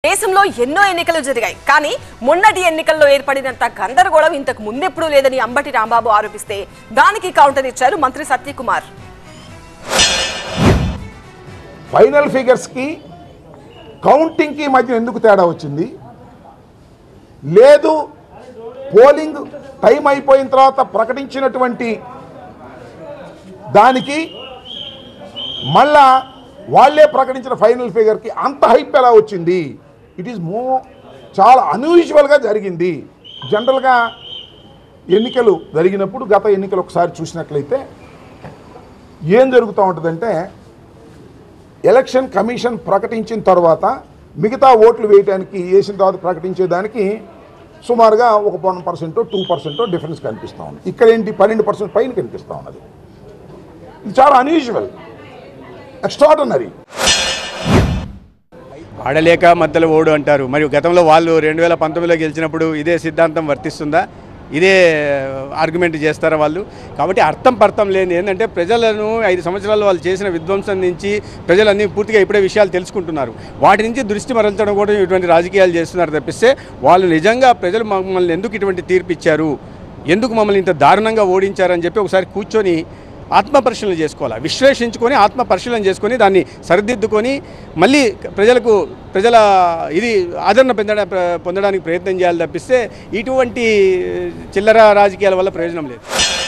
దేశంలో ఎన్నో ఎన్నికలు జరిగాయి కానీ మొన్నటి ఎన్నికల్లో ఏర్పడినంత గందరగోళం ఇంతకు ముందెప్పుడూ లేదని అంబటి రాంబాబు ఆరోపిస్తే దానికి కౌంటర్ ఇచ్చారు మంత్రి సత్యకుమార్ ఫైనల్ ఫిగర్స్కి కౌంటింగ్కి మధ్య ఎందుకు తేడా వచ్చింది లేదు పోలింగ్ టైం అయిపోయిన తర్వాత ప్రకటించినటువంటి దానికి మళ్ళా వాళ్ళే ప్రకటించిన ఫైనల్ ఫిగర్కి అంత హైప్ ఎలా వచ్చింది ఇట్ ఈస్ మో చాలా అన్యూజువల్గా జరిగింది జనరల్గా ఎన్నికలు జరిగినప్పుడు గత ఎన్నికలు ఒకసారి చూసినట్లయితే ఏం జరుగుతూ ఉంటుందంటే ఎలక్షన్ కమిషన్ ప్రకటించిన తర్వాత మిగతా ఓట్లు వేయడానికి వేసిన తర్వాత ప్రకటించేదానికి సుమారుగా ఒక one percent two percent difference కనిపిస్తూ ఉంది ఇక్కడ ఏంటి పన్నెండు పర్సెంట్ పైన కనిపిస్తూ ఉన్నది ఇది చాలా అన్యూజువల్ ఎక్స్ట్రాడనరీ ఆడలేక మధ్యలో ఓడు అంటారు మరియు గతంలో వాళ్ళు రెండు వేల పంతొమ్మిదిలో గెలిచినప్పుడు ఇదే సిద్ధాంతం వర్తిస్తుందా ఇదే ఆర్గ్యుమెంట్ చేస్తారా వాళ్ళు కాబట్టి అర్థం పర్థం లేని ఏంటంటే ప్రజలను ఐదు సంవత్సరాలు వాళ్ళు చేసిన విధ్వంసం నుంచి ప్రజలన్నీ పూర్తిగా ఇప్పుడే విషయాలు తెలుసుకుంటున్నారు వాటి నుంచి దృష్టి మరల్చడం కూడా ఇటువంటి రాజకీయాలు చేస్తున్నారు తప్పిస్తే వాళ్ళు నిజంగా ప్రజలు మమ్మల్ని ఎందుకు ఇటువంటి తీర్పు ఇచ్చారు ఎందుకు మమ్మల్ని ఇంత దారుణంగా ఓడించారని చెప్పి ఒకసారి కూర్చొని ఆత్మ పరిశీలన చేసుకోవాలి విశ్లేషించుకొని ఆత్మ పరిశీలన చేసుకొని దాన్ని సరిదిద్దుకొని మళ్ళీ ప్రజలకు ప్రజల ఇది ఆదరణ పొందడా పొందడానికి ప్రయత్నం చేయాలి తప్పిస్తే ఇటువంటి చిల్లర రాజకీయాల వల్ల ప్రయోజనం లేదు